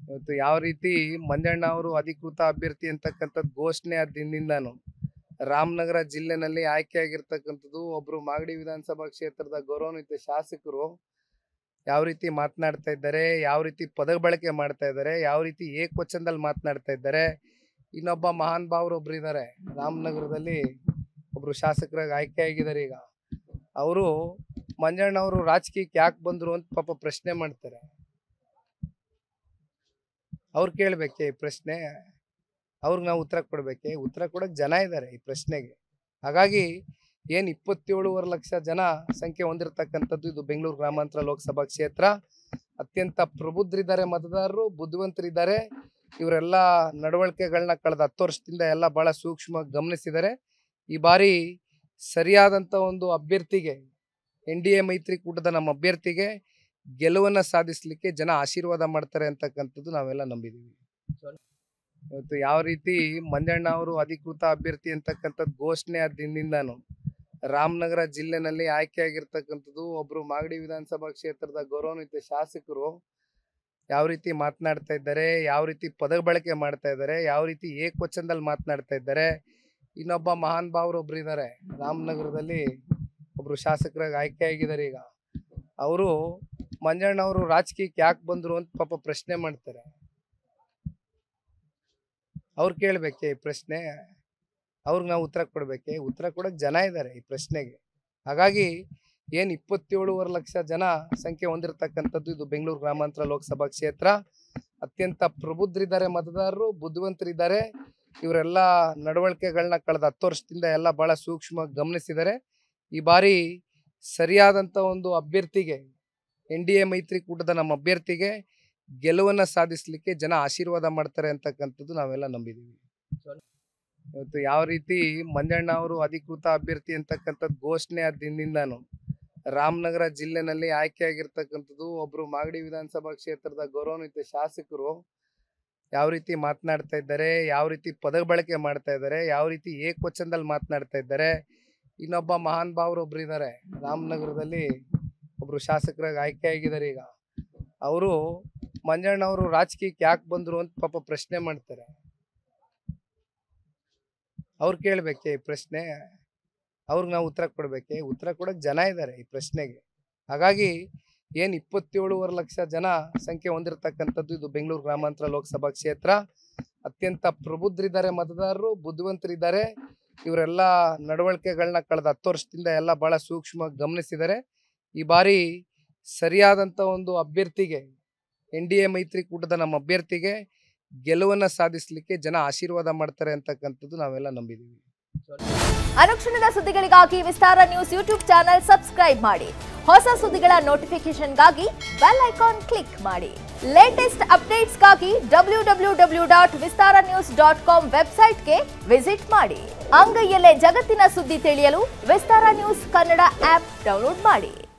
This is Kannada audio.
ಇವತ್ತು ಯಾವ ರೀತಿ ಮಂಜಣ್ಣ ಅವರು ಅಧಿಕೃತ ಅಭ್ಯರ್ಥಿ ಅಂತಕ್ಕಂಥದ್ದು ಘೋಷಣೆ ಆದ ದಿನದಿಂದಾನು ರಾಮನಗರ ಜಿಲ್ಲೆನಲ್ಲಿ ಆಯ್ಕೆಯಾಗಿರ್ತಕ್ಕಂಥದ್ದು ಒಬ್ರು ಮಾಗಡಿ ವಿಧಾನಸಭಾ ಕ್ಷೇತ್ರದ ಗೌರವಾನ್ವಿತ ಶಾಸಕರು ಯಾವ ರೀತಿ ಮಾತನಾಡ್ತಾ ಇದ್ದಾರೆ ಯಾವ ರೀತಿ ಪದ ಬಳಕೆ ಮಾಡ್ತಾ ಇದ್ದಾರೆ ಯಾವ ರೀತಿ ಏಕವಚನದಲ್ಲಿ ಮಾತನಾಡ್ತಾ ಇದ್ದಾರೆ ಇನ್ನೊಬ್ಬ ಮಹಾನ್ ಭಾವರು ಒಬ್ರು ಇದ್ದಾರೆ ರಾಮನಗರದಲ್ಲಿ ಒಬ್ರು ಶಾಸಕರಾಗಿ ಆಯ್ಕೆಯಾಗಿದ್ದಾರೆ ಈಗ ಅವರು ಮಂಜಣ್ಣ ಅವರು ರಾಜಕೀಯಕ್ಕೆ ಯಾಕೆ ಬಂದ್ರು ಅಂತ ಪಾಪ ಪ್ರಶ್ನೆ ಮಾಡ್ತಾರೆ ಅವ್ರು ಕೇಳ್ಬೇಕೆ ಈ ಪ್ರಶ್ನೆ ಅವ್ರಿಗೆ ನಾವು ಉತ್ತರ ಕೊಡ್ಬೇಕೆ ಉತ್ತರ ಕೊಡಕ್ಕೆ ಜನ ಇದ್ದಾರೆ ಈ ಪ್ರಶ್ನೆಗೆ ಹಾಗಾಗಿ ಏನು ಇಪ್ಪತ್ತೇಳುವರೆ ಲಕ್ಷ ಜನ ಸಂಖ್ಯೆ ಹೊಂದಿರತಕ್ಕಂಥದ್ದು ಇದು ಬೆಂಗಳೂರು ಗ್ರಾಮಾಂತರ ಲೋಕಸಭಾ ಕ್ಷೇತ್ರ ಅತ್ಯಂತ ಪ್ರಬುದ್ಧರಿದ್ದಾರೆ ಮತದಾರರು ಬುದ್ಧಿವಂತರಿದ್ದಾರೆ ಇವರೆಲ್ಲ ನಡವಳಿಕೆಗಳನ್ನ ಕಳೆದ ಹತ್ತು ವರ್ಷದಿಂದ ಎಲ್ಲ ಬಹಳ ಸೂಕ್ಷ್ಮವಾಗಿ ಗಮನಿಸಿದ್ದಾರೆ ಈ ಬಾರಿ ಸರಿಯಾದಂಥ ಒಂದು ಅಭ್ಯರ್ಥಿಗೆ ಎನ್ ಡಿ ಎ ಮೈತ್ರಿಕೂಟದ ನಮ್ಮ ಅಭ್ಯರ್ಥಿಗೆ ಗೆಲುವನ್ನು ಸಾಧಿಸಲಿಕ್ಕೆ ಜನ ಆಶೀರ್ವಾದ ಮಾಡ್ತಾರೆ ಅಂತಕ್ಕಂಥದ್ದು ನಾವೆಲ್ಲ ನಂಬಿದ್ದೀವಿ ಇವತ್ತು ಯಾವ ರೀತಿ ಮಂಜಣ್ಣ ಅವರು ಅಧಿಕೃತ ಅಭ್ಯರ್ಥಿ ಅಂತಕ್ಕಂಥದ್ದು ಘೋಷಣೆ ಆದ ದಿನದಿಂದಾನು ರಾಮನಗರ ಜಿಲ್ಲೆನಲ್ಲಿ ಆಯ್ಕೆಯಾಗಿರ್ತಕ್ಕಂಥದ್ದು ಒಬ್ರು ಮಾಗಡಿ ವಿಧಾನಸಭಾ ಕ್ಷೇತ್ರದ ಗೌರವಾನ್ವಿತ ಶಾಸಕರು ಯಾವ ರೀತಿ ಮಾತನಾಡ್ತಾ ಇದ್ದಾರೆ ಯಾವ ರೀತಿ ಪದ ಬಳಕೆ ಮಾಡ್ತಾ ಇದ್ದಾರೆ ಯಾವ ರೀತಿ ಏಕವಚನದಲ್ಲಿ ಮಾತನಾಡ್ತಾ ಇದ್ದಾರೆ ಇನ್ನೊಬ್ಬ ಮಹಾನ್ ಭಾವರು ಒಬ್ರು ಇದ್ದಾರೆ ರಾಮನಗರದಲ್ಲಿ ಒಬ್ರು ಶಾಸಕರಾಗಿ ಆಯ್ಕೆಯಾಗಿದ್ದಾರೆ ಈಗ ಅವರು ಮಂಜಣ್ಣ ಅವರು ರಾಜಕೀಯಕ್ಕೆ ಯಾಕೆ ಬಂದ್ರು ಅಂತ ಪಾಪ ಪ್ರಶ್ನೆ ಮಾಡ್ತಾರೆ ಅವ್ರು ಕೇಳ್ಬೇಕೆ ಈ ಪ್ರಶ್ನೆ ಅವ್ರಿಗೆ ನಾವು ಉತ್ತರ ಕೊಡ್ಬೇಕೆ ಉತ್ತರ ಕೊಡಕ್ಕೆ ಜನ ಇದ್ದಾರೆ ಈ ಪ್ರಶ್ನೆಗೆ ಹಾಗಾಗಿ ಏನು ಇಪ್ಪತ್ತೇಳುವರೆ ಲಕ್ಷ ಜನ ಸಂಖ್ಯೆ ಹೊಂದಿರತಕ್ಕಂಥದ್ದು ಇದು ಬೆಂಗಳೂರು ಗ್ರಾಮಾಂತರ ಲೋಕಸಭಾ ಕ್ಷೇತ್ರ ಅತ್ಯಂತ ಪ್ರಬುದ್ಧರಿದ್ದಾರೆ ಮತದಾರರು ಬುದ್ಧಿವಂತರಿದ್ದಾರೆ ಇವರೆಲ್ಲ ನಡವಳಿಕೆಗಳನ್ನ ಕಳೆದ ಹತ್ತು ವರ್ಷದಿಂದ ಎಲ್ಲ ಬಹಳ ಸೂಕ್ಷ್ಮವಾಗಿ ಗಮನಿಸಿದ್ದಾರೆ ಈ ಬಾರಿ ಸರಿಯಾದಂಥ ಒಂದು ಅಭ್ಯರ್ಥಿಗೆ ಎನ್ ಡಿ ಎ ಮೈತ್ರಿಕೂಟದ ನಮ್ಮ ಅಭ್ಯರ್ಥಿಗೆ ಗೆಲುವನ್ನು ಸಾಧಿಸಲಿಕ್ಕೆ ಜನ ಆಶೀರ್ವಾದ ಮಾಡ್ತಾರೆ ಅಂತಕ್ಕಂಥದ್ದು ನಾವೆಲ್ಲ ನಂಬಿದ್ದೀವಿ ಇವತ್ತು ಯಾವ ರೀತಿ ಮಂಜಣ್ಣ ಅವರು ಅಧಿಕೃತ ಅಭ್ಯರ್ಥಿ ಅಂತಕ್ಕಂಥದ್ದು ಘೋಷಣೆ ಆದ ದಿನದಿಂದಾನು ರಾಮನಗರ ಜಿಲ್ಲೆನಲ್ಲಿ ಆಯ್ಕೆಯಾಗಿರ್ತಕ್ಕಂಥದ್ದು ಒಬ್ರು ಮಾಗಡಿ ವಿಧಾನಸಭಾ ಕ್ಷೇತ್ರದ ಗೌರವಾನ್ವಿತ ಶಾಸಕರು ಯಾವ ರೀತಿ ಮಾತನಾಡ್ತಾ ಇದ್ದಾರೆ ಯಾವ ರೀತಿ ಪದ ಬಳಕೆ ಮಾಡ್ತಾ ಇದ್ದಾರೆ ಯಾವ ರೀತಿ ಏಕವಚನದಲ್ಲಿ ಮಾತನಾಡ್ತಾ ಇದ್ದಾರೆ ಇನ್ನೊಬ್ಬ ಮಹಾನ್ ಭಾವರು ಒಬ್ರು ಇದ್ದಾರೆ ರಾಮನಗರದಲ್ಲಿ ಒಬ್ರು ಶಾಸಕರಾಗಿ ಆಯ್ಕೆಯಾಗಿದ್ದಾರೆ ಈಗ ಅವರು ಮಂಜಣ್ಣ ಅವರು ರಾಜಕೀಯಕ್ಕೆ ಯಾಕೆ ಬಂದ್ರು ಅಂತ ಪಾಪ ಪ್ರಶ್ನೆ ಮಾಡ್ತಾರೆ ಅವ್ರು ಕೇಳ್ಬೇಕೆ ಈ ಪ್ರಶ್ನೆ ಅವ್ರಿಗೆ ನಾವು ಉತ್ತರ ಕೊಡ್ಬೇಕೆ ಉತ್ತರ ಕೊಡಕ್ಕೆ ಜನ ಇದ್ದಾರೆ ಈ ಪ್ರಶ್ನೆಗೆ ಹಾಗಾಗಿ ಏನು ಇಪ್ಪತ್ತೇಳುವರೆ ಲಕ್ಷ ಜನ ಸಂಖ್ಯೆ ಹೊಂದಿರತಕ್ಕಂಥದ್ದು ಇದು ಬೆಂಗಳೂರು ಗ್ರಾಮಾಂತರ ಲೋಕಸಭಾ ಕ್ಷೇತ್ರ ಅತ್ಯಂತ ಪ್ರಬುದ್ಧರಿದ್ದಾರೆ ಮತದಾರರು ಬುದ್ಧಿವಂತರಿದ್ದಾರೆ ಇವರೆಲ್ಲ ನಡವಳಿಕೆಗಳನ್ನ ಕಳೆದ ಹತ್ತು ವರ್ಷದಿಂದ ಎಲ್ಲ ಬಹಳ ಸೂಕ್ಷ್ಮವಾಗಿ ಗಮನಿಸಿದ್ದಾರೆ ಈ ಬಾರಿ ಸರಿಯಾದಂಥ ಒಂದು ಅಭ್ಯರ್ಥಿಗೆ ಎನ್ ಡಿ ಎ ಮೈತ್ರಿಕೂಟದ ನಮ್ಮ ಅಭ್ಯರ್ಥಿಗೆ ಗೆಲುವನ್ನು ಸಾಧಿಸಲಿಕ್ಕೆ ಜನ ಆಶೀರ್ವಾದ ಮಾಡ್ತಾರೆ ಅಂತಕ್ಕಂಥದ್ದು ನಾವೆಲ್ಲ ನಂಬಿದ್ದೀವಿ ಅನುಕ್ಷಣದ ಸುದ್ದಿಗಳಿಗಾಗಿ Vistara news YouTube channel subscribe ಮಾಡಿ ಹೊಸ ಸುದ್ದಿಗಳ ನೋಟಿಫಿಕೇಶನ್ಗಾಗಿ ಬೆಲ್ ಐಕಾನ್ ಕ್ಲಿಕ್ ಮಾಡಿ ಲೇಟೆಸ್ಟ್ ಅಪ್ಡೇಟ್ಸ್ಗಾಗಿ W W W dot Vistara news dot com ವೆಬ್ಸೈಟ್ಗೆ ವಿಸಿಟ್ ಮಾಡಿ ಅಂಗೈಯಲ್ಲೇ ಜಗತ್ತಿನ ಸುದ್ದಿ ತಿಳಿಯಲು Vistara news Kannada app download ಮಾಡಿ